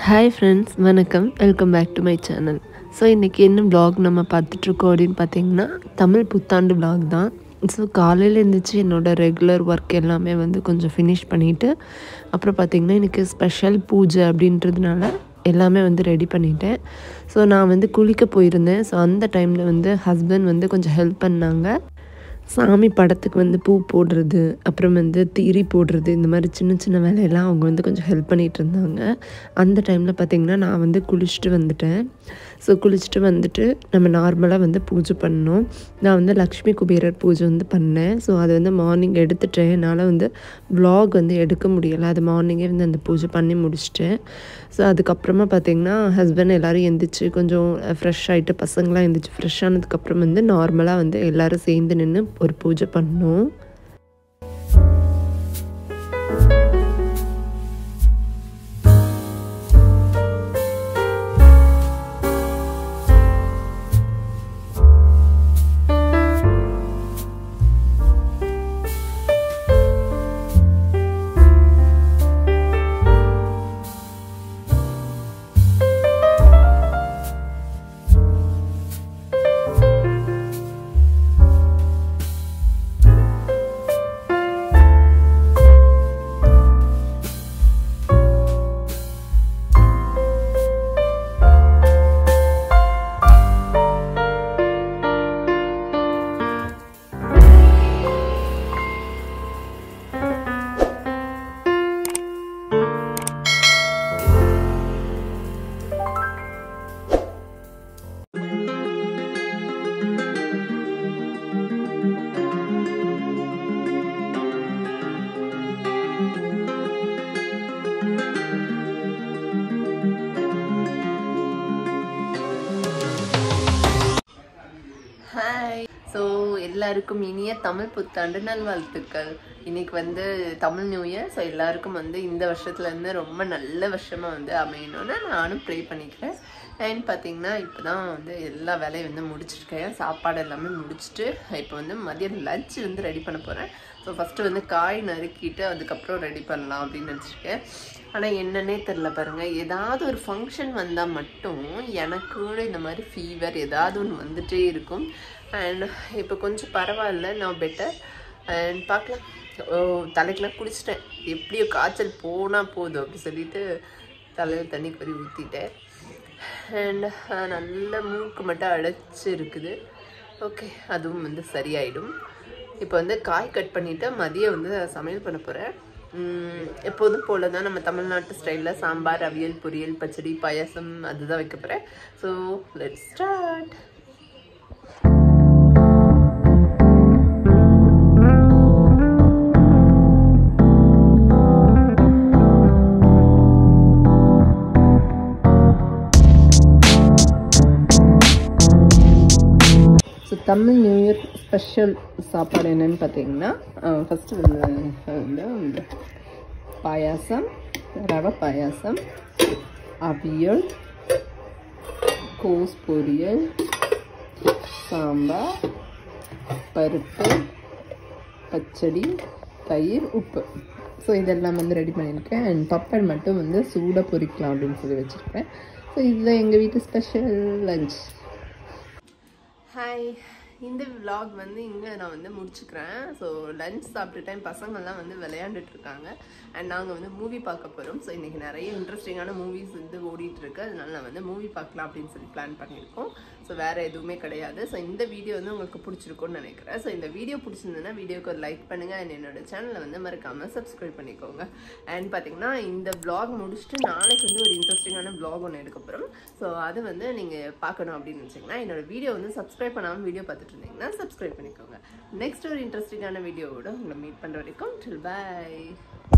hi friends வணக்கம் welcome back to my channel so இன்றைக்கி என்ன vlog நம்ம பார்த்துட்ருக்கோம் அப்படின்னு பார்த்தீங்கன்னா தமிழ் புத்தாண்டு vlog தான் ஸோ காலையில் இருந்துச்சு என்னோட ரெகுலர் ஒர்க் எல்லாமே வந்து கொஞ்சம் ஃபினிஷ் பண்ணிவிட்டு அப்புறம் பார்த்திங்கன்னா எனக்கு ஸ்பெஷல் பூஜை அப்படின்றதுனால எல்லாமே வந்து ரெடி பண்ணிட்டேன் ஸோ நான் வந்து குளிக்க போயிருந்தேன் ஸோ அந்த டைமில் வந்து ஹஸ்பண்ட் வந்து கொஞ்சம் ஹெல்ப் பண்ணாங்க சாமி படத்துக்கு வந்து பூ போடுறது அப்புறம் வந்து திரி போடுறது இந்த மாதிரி சின்ன சின்ன வேலையெல்லாம் அவங்க வந்து கொஞ்சம் ஹெல்ப் பண்ணிகிட்டு இருந்தாங்க அந்த டைமில் பார்த்திங்கன்னா நான் வந்து குளிச்சுட்டு வந்துட்டேன் ஸோ குளிச்சுட்டு வந்துட்டு நம்ம நார்மலாக வந்து பூஜை பண்ணோம் நான் வந்து லக்ஷ்மி குபேரர் பூஜை வந்து பண்ணேன் ஸோ அது வந்து மார்னிங் எடுத்துட்டேன் என்னால் வந்து vlog வந்து எடுக்க முடியலை அது மார்னிங்கே வந்து அந்த பூஜை பண்ணி முடிச்சிட்டேன் ஸோ அதுக்கப்புறமா பார்த்திங்கன்னா ஹஸ்பண்ட் எல்லோரும் எந்திரிச்சு கொஞ்சம் ஃப்ரெஷ் ஆகிட்டு பசங்களாம் எந்திரிச்சு ஃப்ரெஷ் ஆனதுக்கப்புறம் வந்து நார்மலாக வந்து எல்லோரும் சேர்ந்து நின்று ஒரு பூஜை பண்ணோம் ஹாய் ஸோ எல்லாருக்கும் இனிய தமிழ் புத்தாண்டு நல்வாழ்த்துக்கள் இன்னைக்கு வந்து தமிழ் நியூ இயர் ஸோ எல்லாருக்கும் வந்து இந்த வருஷத்துல இருந்து ரொம்ப நல்ல வருஷமா வந்து அமையணும்னு நானும் ப்ரே பண்ணிக்கிறேன் அண்ட் பார்த்தீங்கன்னா இப்போ தான் வந்து எல்லா வேலையும் வந்து முடிச்சிருக்கேன் சாப்பாடு எல்லாமே முடிச்சுட்டு இப்போ வந்து மதியம் லஞ்ச் வந்து ரெடி பண்ண போகிறேன் ஸோ ஃபஸ்ட்டு வந்து காய் நறுக்கிட்டு அதுக்கப்புறம் ரெடி பண்ணலாம் அப்படின்னு நினச்சிருக்கேன் ஆனால் என்னன்னே தெரில பாருங்கள் ஏதாவது ஒரு ஃபங்க்ஷன் வந்தால் மட்டும் எனக்கு கூட இந்த மாதிரி ஃபீவர் ஏதாவது ஒன்று வந்துட்டே இருக்கும் அண்ட் இப்போ கொஞ்சம் பரவாயில்ல நான் பெட்டர் அண்ட் பார்க்கலாம் ஓ தலைக்கெலாம் குளிச்சிட்டேன் எப்படியோ காய்ச்சல் போனால் போதும் அப்படி சொல்லிட்டு தலையில் தண்ணி கொறி ஊற்றிட்டேன் அண்ட் நல்ல மூக்கு மட்டும் அடைச்சி இருக்குது ஓகே அதுவும் வந்து சரியாயிடும் இப்போ வந்து காய் கட் பண்ணிவிட்டு மதியம் வந்து சமையல் பண்ண போகிறேன் எப்போதும் போல தான் நம்ம தமிழ்நாட்டு ஸ்டைலில் சாம்பார் அவியல் பொரியல் பச்சடி பாயாசம் அதுதான் வைக்க போகிறேன் so let start so Tamil new year special சாப்பாடு என்னன்னு பார்த்தீங்கன்னா ஃபஸ்ட்டு வந்து பாயாசம் ரவை பாயாசம் அவியல் கோஸ் பொரியல் சாம்பார் பருப்பு பச்சடி தயிர் உப்பு ஸோ இதெல்லாம் வந்து ரெடி பண்ணியிருக்கேன் அண்ட் பப்பட் மட்டும் வந்து சூடாக பொரிக்கலாம் அப்படின்னு சொல்லி வச்சுருக்கேன் ஸோ இதுதான் எங்கள் வீட்டு ஸ்பெஷல் லஞ்ச் ஹாய் இந்த vlog வந்து இங்கே நான் வந்து முடிச்சுக்கிறேன் ஸோ லஞ்ச் சாப்பிட்டுட்டேன் பசங்கள்லாம் வந்து விளையாண்டுட்டு இருக்காங்க அண்ட் நாங்கள் வந்து மூவி பார்க்க போகிறோம் ஸோ இன்றைக்கி நிறைய இன்ட்ரெஸ்டிங்கான மூவிஸ் வந்து ஓடிட்டு இருக்கு அதனால நான் வந்து மூவி பார்க்கலாம் அப்படின்னு சொல்லி பிளான் பண்ணியிருக்கோம் ஸோ வேறு எதுவுமே கிடையாது ஸோ இந்த வீடியோ வந்து உங்களுக்கு பிடிச்சிருக்கும்னு நினைக்கிறேன் ஸோ இந்த வீடியோ பிடிச்சிருந்ததுன்னா வீடியோக்கு ஒரு லைக் பண்ணுங்கள் அண்ட் என்னோட சேனலை வந்து மறக்காமல் சப்ஸ்கிரைப் பண்ணிக்கோங்க அண்ட் பார்த்தீங்கன்னா இந்த vlog முடிச்சுட்டு நாளைக்கு வந்து ஒரு இன்ட்ரெஸ்டிங்கான vlog ஒன்று எடுக்க போகிறோம் ஸோ அது வந்து நீங்கள் பார்க்கணும் அப்படின்னு நினச்சிங்கன்னா என்னோட வீடியோ வந்து சப்ஸ்கிரைப் பண்ணாமல் வீடியோ பார்த்துட்டு இருந்தீங்கன்னா சப்ஸ்கிரைப் பண்ணிக்கோங்க நெக்ஸ்ட் ஒரு இன்ட்ரெஸ்டிங்கான வீடியோவோட உங்களை மீட் பண்ணுற வரைக்கும் டில் பை